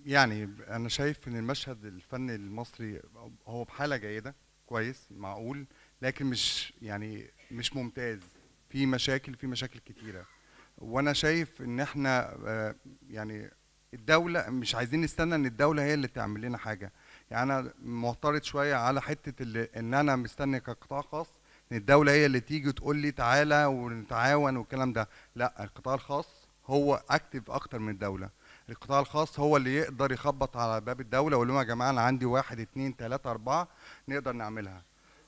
يعني انا شايف ان المشهد الفني المصري هو بحاله جيده كويس معقول لكن مش يعني مش ممتاز في مشاكل في مشاكل كتيره وانا شايف ان احنا آه، يعني الدوله مش عايزين نستنى ان الدوله هي اللي تعمل لنا حاجه يعني انا معترض شويه على حته اللي ان انا مستني كقطاع خاص ان الدوله هي اللي تيجي تقول لي تعالى ونتعاون والكلام ده لا القطاع الخاص هو اكتف اكتر من الدوله القطاع الخاص هو اللي يقدر يخبط على باب الدوله ويقول لهم يا جماعه انا عندي واحد اتنين تلاته اربعه نقدر نعملها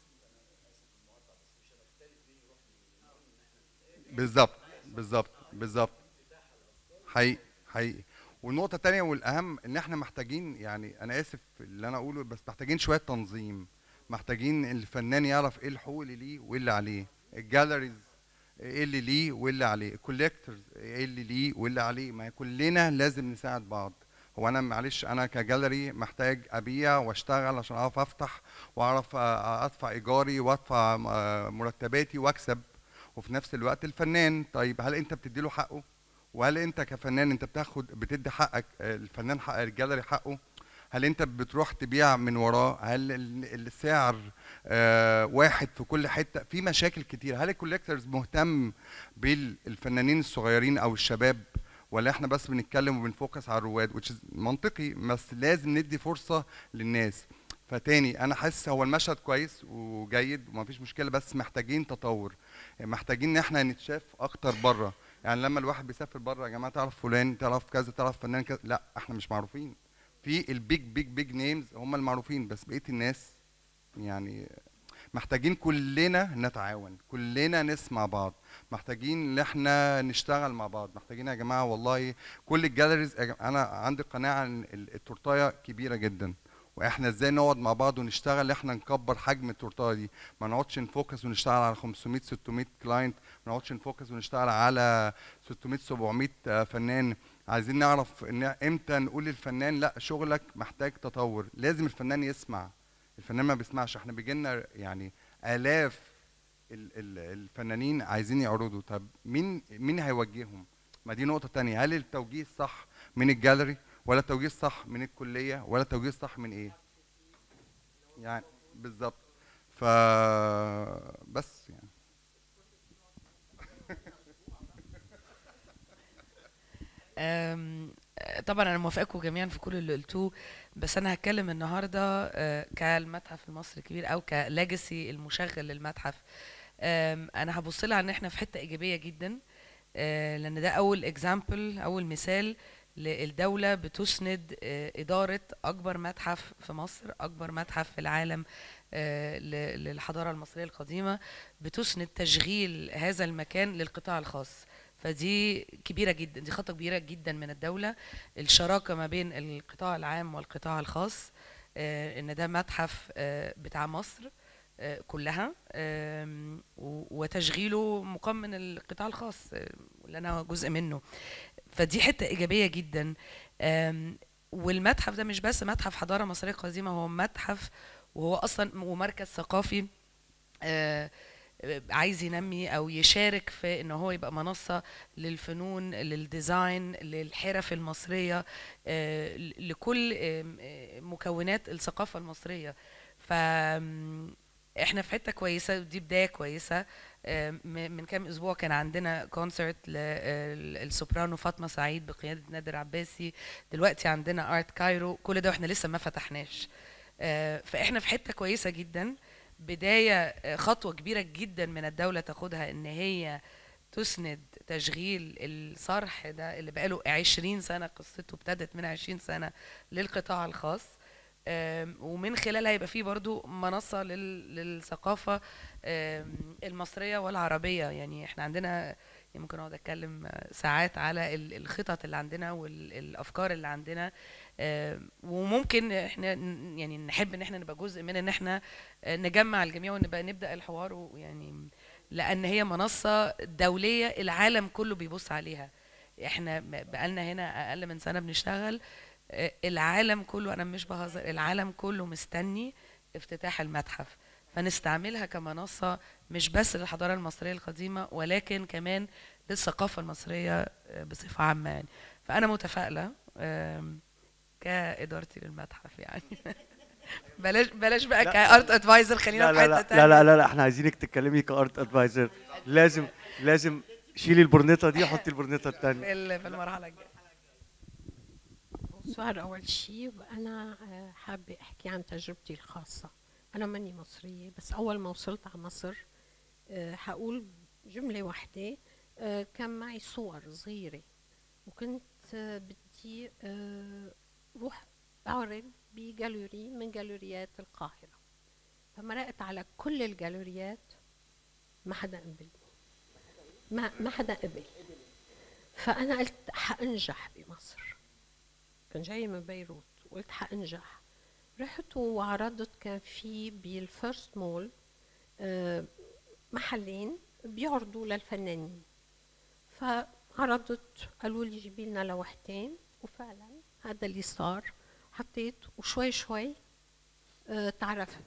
بالظبط بالظبط بالظبط حقيقي حقيقي والنقطة التانية والأهم إن إحنا محتاجين يعني أنا آسف اللي أنا أقوله بس محتاجين شوية تنظيم محتاجين الفنان يعرف إيه الحقوق اللي ليه وإيه اللي عليه الجاليريز إيه اللي ليه وإيه اللي عليه الكوليكتورز إيه اللي ليه وإيه اللي عليه ما كلنا لازم نساعد بعض هو أنا معلش أنا كجاليري محتاج أبيع وأشتغل عشان أعرف أفتح وأعرف أدفع إيجاري وأدفع آه، مرتباتي وأكسب وفي نفس الوقت الفنان طيب هل أنت بتديله حقه؟ وهل انت كفنان انت بتاخد بتدي حقك آه، الفنان حق الجاليري حقه هل انت بتروح تبيع من وراه هل ال- السعر آه، واحد في كل حته في مشاكل كتير هل الكوليكتورز مهتم بالفنانين الصغيرين او الشباب ولا احنا بس بنتكلم وبنفوكس على الرواد which is منطقي بس لازم ندي فرصه للناس فتاني انا حاسس هو المشهد كويس وجيد ومفيش مشكله بس محتاجين تطور محتاجين ان احنا نتشاف اكتر بره يعني لما الواحد بيسافر بره يا جماعه تعرف فلان تعرف كذا تعرف فنان كذا لا احنا مش معروفين في البيج بيج بيج نيمز هم المعروفين بس بقيه الناس يعني محتاجين كلنا نتعاون كلنا نسمع بعض محتاجين ان احنا نشتغل مع بعض محتاجين يا جماعه والله كل الجاليريز يا جماعة انا عندي قناعه ان ال- التورتايه كبيره جدا واحنا ازاي نقعد مع بعض ونشتغل احنا نكبر حجم التورتايه دي ما نقعدش نفوكس ونشتغل على 500 600 كلاينت ما نقعدش نفوكس ونشتغل على 600 700 آه، فنان عايزين نعرف ان امتى نقول للفنان لا شغلك محتاج تطور لازم الفنان يسمع الفنان ما بيسمعش احنا بيجي لنا يعني الاف ال- ال- الفنانين عايزين يعرضوا طب مين مين هيوجههم ما دي نقطة تانية هل التوجيه الصح من الجاليري ولا التوجيه الصح من الكلية ولا التوجيه الصح من ايه يعني بالظبط ف بس يعني أم، طبعا انا موافقاكم جميعا في كل اللي قلتوه بس انا هتكلم النهارده أه، كالمتحف المصري الكبير او كلاجسي المشغل للمتحف أم، انا هبص لها ان احنا في حته ايجابيه جدا أه، لان ده اول اكزامبل اول مثال للدوله بتسند أه، اداره اكبر متحف في مصر اكبر متحف في العالم أه، ل- للحضاره المصريه القديمه بتسند تشغيل هذا المكان للقطاع الخاص فدي كبيره جدا دي خطوه كبيره جدا من الدوله الشراكه ما بين القطاع العام والقطاع الخاص آه، ان ده متحف آه، بتاع مصر آه، كلها آم، و- وتشغيله مقام من القطاع الخاص آه، اللي انا جزء منه فدي حته ايجابيه جدا آم، والمتحف ده مش بس متحف حضاره مصريه قديمه هو متحف وهو اصلا ومركز ثقافي آه، عايز ينمي او يشارك في ان هو يبقى منصه للفنون للديزاين للحرف المصريه آه، ل- لكل آم، آه، مكونات الثقافه المصريه ف آم، احنا في حته كويسه ودي بدايه كويسه آم، م- من كام اسبوع كان عندنا كونسرت للسوبرانو فاطمه سعيد بقياده نادر عباسي دلوقتي عندنا ارت كايرو كل ده واحنا لسه ما فتحناش آه، فاحنا في حته كويسه جدا بدايه آه، خطوه كبيره جدا من الدوله تاخدها ان هي تسند تشغيل الصرح ده اللي بقاله 20 سنه قصته ابتدت من 20 سنه للقطاع الخاص آم، ومن خلالها يبقى فيه برضو منصه لل- للثقافه آم، المصريه والعربيه يعني احنا عندنا يعني ممكن اقعد اتكلم آه، ساعات على ال- الخطط اللي عندنا والافكار اللي عندنا آم، وممكن احنا ن- يعني نحب ان احنا نبقى جزء من ان احنا آه، نجمع الجميع ونبقى نبدا الحوار ويعني لان هي منصه دوليه العالم كله بيبص عليها احنا ب- بقالنا هنا اقل من سنه بنشتغل آه، العالم كله انا مش بهزر العالم كله مستني افتتاح المتحف فنستعملها كمنصه مش بس للحضاره المصريه القديمه ولكن كمان للثقافه المصريه آه، بصفه عامه يعني فانا متفائله آم، كادارتي للمتحف يعني بلاش بلاش بقى لا. كارت ادفايزر خلينا لا في لا حته لا لا تانية لا لا احنا عايزينك تتكلمي كارت ادفايزر لازم لازم شيلي البرنيطه دي وحطي البرنيطه الثانيه في ال- في المرحله الجايه بونسوار أول شيء وأنا آه، حابة أحكي عن تجربتي الخاصة أنا ماني مصرية بس أول ما وصلت على مصر آه، حقول جملة واحدة آه، كان معي صور صغيرة وكنت آه، بدي آه، روح أعرض بجاليري من جاليريات القاهرة فمرقت على كل الجاليريات ما حدا قبلني ما ما حدا قبل فأنا قلت حأنجح بمصر كان جاي من بيروت وقلت حأنجح رحت وعرضت كان في بالفيرست مول آه، محلين بيعرضوا للفنانين فعرضت قالوا لي جيبي لنا لوحتين وفعلا هذا اللي صار حطيت وشوي شوي آه، تعرفت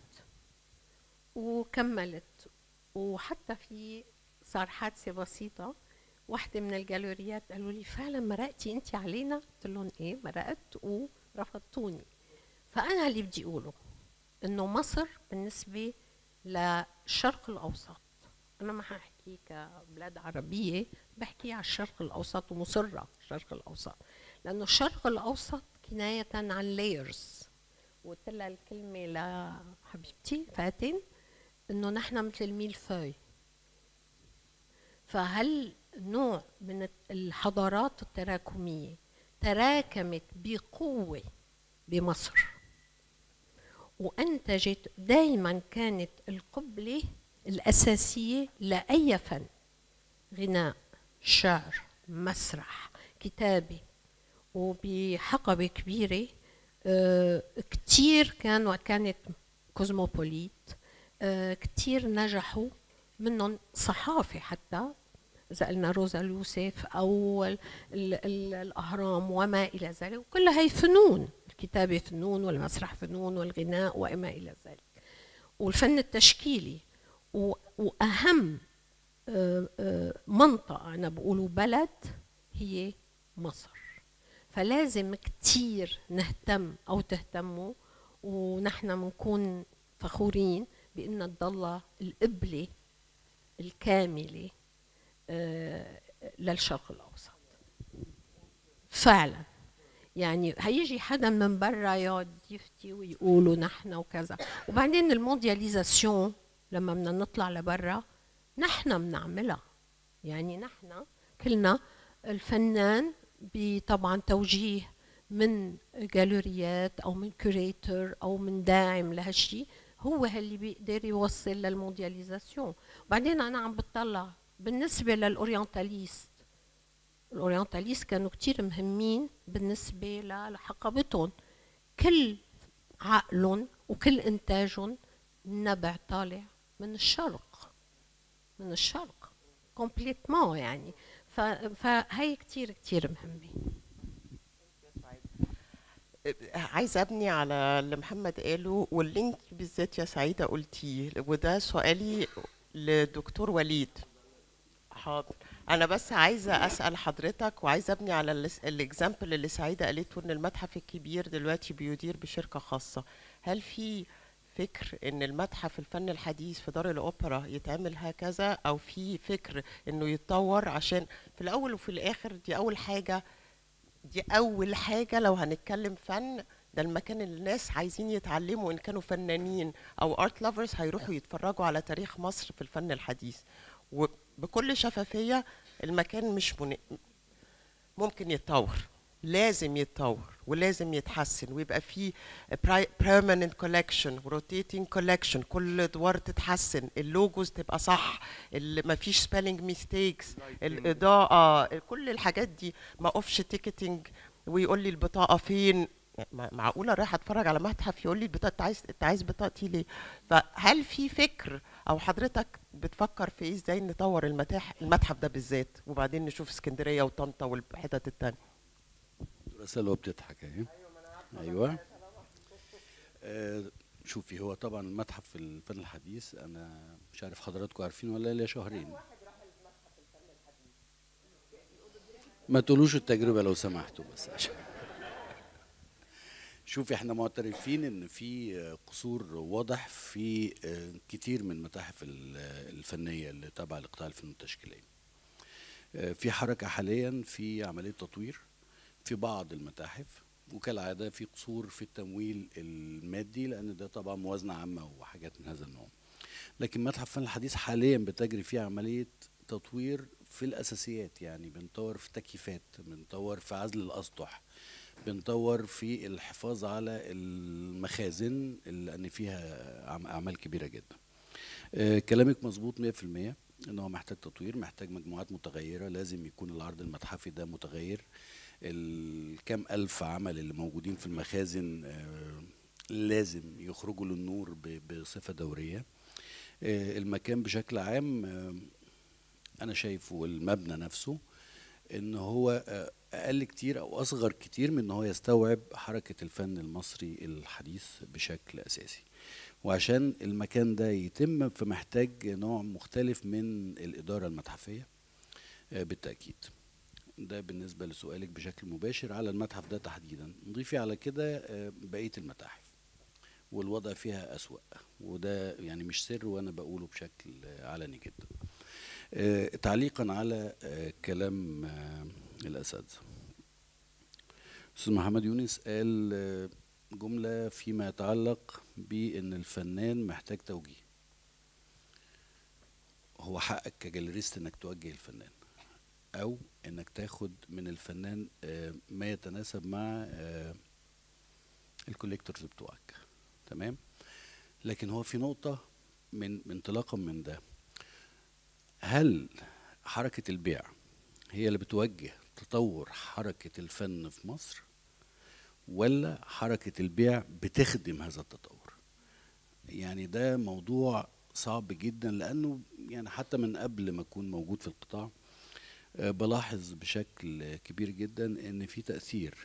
وكملت وحتى في صار حادثة بسيطة واحدة من الجاليريات قالوا لي فعلا مرقتي انت علينا قلت لهم ايه مرقت ورفضتوني فانا اللي بدي اقوله انه مصر بالنسبة للشرق الاوسط انا ما حاحكي كبلاد عربية بحكي على الشرق الاوسط ومصرة على الشرق الاوسط لانه الشرق الاوسط كناية عن لايرز وقلت لها الكلمة لحبيبتي فاتن انه نحن مثل الميلفوي فهل نوع من الحضارات التراكمية تراكمت بقوة بمصر وأنتجت دائما كانت القبلة الأساسية لأي فن غناء شعر مسرح كتابة وبحقبة كبيرة آه، كتير كانوا كانت كوزموبوليت آه، كتير نجحوا منهم صحافة حتى إذا قلنا روزا يوسف أو ال ال ال الأهرام وما إلى ذلك وكلها هي فنون الكتابة فنون والمسرح فنون والغناء وما إلى ذلك والفن التشكيلي و- وأهم آه، آه، منطقة أنا بقوله بلد هي مصر فلازم كتير نهتم أو تهتموا ونحن بنكون فخورين بأن تضل القبلة الكاملة آه، للشرق الأوسط فعلا يعني هيجي حدا من برا يقعد يفتي ويقولوا نحن وكذا وبعدين الموندياليزاسيون لما بدنا نطلع لبرا نحن بنعملها يعني نحن كلنا الفنان بطبعا توجيه من جاليريات او من كوريتور او من داعم لهالشيء هو اللي بيقدر يوصل للموندياليزاسيون بعدين انا عم بتطلع بالنسبه للاورينتاليست الاورينتاليست كانوا كتير مهمين بالنسبه لحقبتهم كل عقلهم وكل انتاجهم نبع طالع من الشرق من الشرق كومبليتمون يعني ف- فهي كتير كتير مهمه عايزه ابني على اللي محمد قاله واللي انت بالذات يا سعيده قلتيه وده سؤالي لدكتور وليد حاضر انا بس عايزه اسال حضرتك وعايزه ابني على الاكزامبل اللي سعيده قالته ان المتحف الكبير دلوقتي بيدير بشركه خاصه هل في فكر ان المتحف الفن الحديث في دار الاوبرا يتعمل هكذا او في فكر انه يتطور عشان في الاول وفي الاخر دي اول حاجه دي اول حاجه لو هنتكلم فن ده المكان اللي الناس عايزين يتعلموا ان كانوا فنانين او ارت لافرز هيروحوا يتفرجوا على تاريخ مصر في الفن الحديث وبكل شفافيه المكان مش من... ممكن يتطور لازم يتطور ولازم يتحسن ويبقى فيه permanent collection rotating collection كل ادوار تتحسن اللوجوز تبقى صح ما فيش spelling mistakes الاضاءه كل الحاجات دي ما اوفش تيكتنج ويقول لي البطاقه فين مع- معقوله رايح اتفرج على متحف يقول لي البطاقه انت عايز انت عايز بطاقتي ليه فهل في فكر او حضرتك بتفكر في ايه ازاي نطور المتاح المتحف ده بالذات وبعدين نشوف اسكندريه وطنطا والحتت التانية رسالة وبتضحك اهي ايوه آه شوفي هو طبعا المتحف في الفن الحديث انا مش عارف حضراتكم عارفين ولا ليا شهرين ما تقولوش التجربه لو سمحتوا بس عشان شوف احنا معترفين ان في آه، قصور واضح في آه، كتير من المتاحف ال- آه، الفنيه اللي تابعه لقطاع الفنون التشكيليه آه، في حركه حاليا في عمليه تطوير في بعض المتاحف وكالعاده في قصور في التمويل المادي لان ده طبعا موازنه عامه وحاجات من هذا النوع لكن متحف الفن الحديث حاليا بتجري فيه عمليه تطوير في الاساسيات يعني بنطور في تكييفات بنطور في عزل الاسطح بنطور في الحفاظ على المخازن لان فيها عم- اعمال كبيره جدا آه، كلامك مظبوط 100% ان هو محتاج تطوير محتاج مجموعات متغيره لازم يكون العرض المتحفي ده متغير الكام الف عمل اللي موجودين في المخازن آه، لازم يخرجوا للنور ب- بصفه دوريه آه، المكان بشكل عام آه، انا شايفه المبنى نفسه ان هو آه، اقل كتير او اصغر كتير من ان هو يستوعب حركه الفن المصري الحديث بشكل اساسي وعشان المكان ده يتم فمحتاج نوع مختلف من الاداره المتحفيه آه، بالتاكيد ده بالنسبه لسؤالك بشكل مباشر على المتحف ده تحديدا نضيفي على كده آه، بقيه المتاحف والوضع فيها أسوأ وده يعني مش سر وانا بقوله بشكل آه، علني جدا آه، تعليقا على آه، كلام آه، الاساتذه استاذ محمد يونس قال آه، جمله فيما يتعلق بان الفنان محتاج توجيه هو حقك كجاليريست انك توجه الفنان او انك تاخد من الفنان آه، ما يتناسب مع آه، الكوليكتورز بتوعك تمام لكن هو في نقطه من من انطلاقا من ده هل حركه البيع هي اللي بتوجه تطور حركه الفن في مصر ولا حركه البيع بتخدم هذا التطور يعني ده موضوع صعب جدا لانه يعني حتى من قبل ما اكون موجود في القطاع آه، بلاحظ بشكل كبير جدا ان في تاثير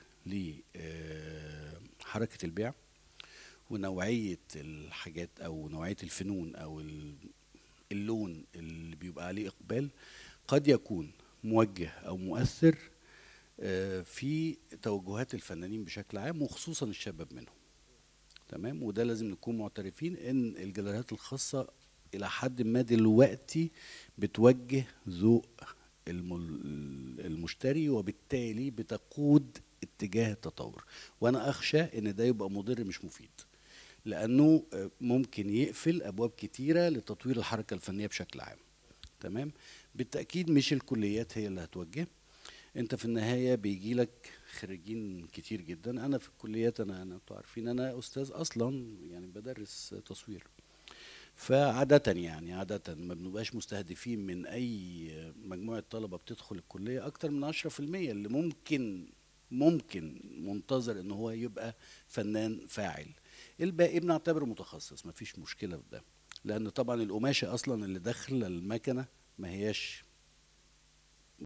لحركه البيع ونوعيه الحاجات او نوعيه الفنون او ال- اللون اللي بيبقى عليه اقبال قد يكون موجه او مؤثر آه، في توجهات الفنانين بشكل عام وخصوصا الشباب منهم تمام وده لازم نكون معترفين ان الجاليريات الخاصه الى حد ما دلوقتي بتوجه ذوق المل- المشتري وبالتالي بتقود اتجاه التطور وانا اخشى ان ده يبقى مضر مش مفيد لانه آه، ممكن يقفل ابواب كتيره لتطوير الحركه الفنيه بشكل عام تمام بالتاكيد مش الكليات هي اللي هتوجه انت في النهايه بيجي لك خريجين كتير جدا انا في الكليات انا انا انتوا عارفين انا استاذ اصلا يعني بدرس تصوير فعادة يعني عادة ما بنبقاش مستهدفين من أي مجموعة طلبة بتدخل الكلية أكتر من 10% اللي ممكن ممكن منتظر إن هو يبقى فنان فاعل الباقي بنعتبره متخصص مفيش مشكلة في ده لأن طبعا القماشة أصلا اللي داخلة المكنة ما هياش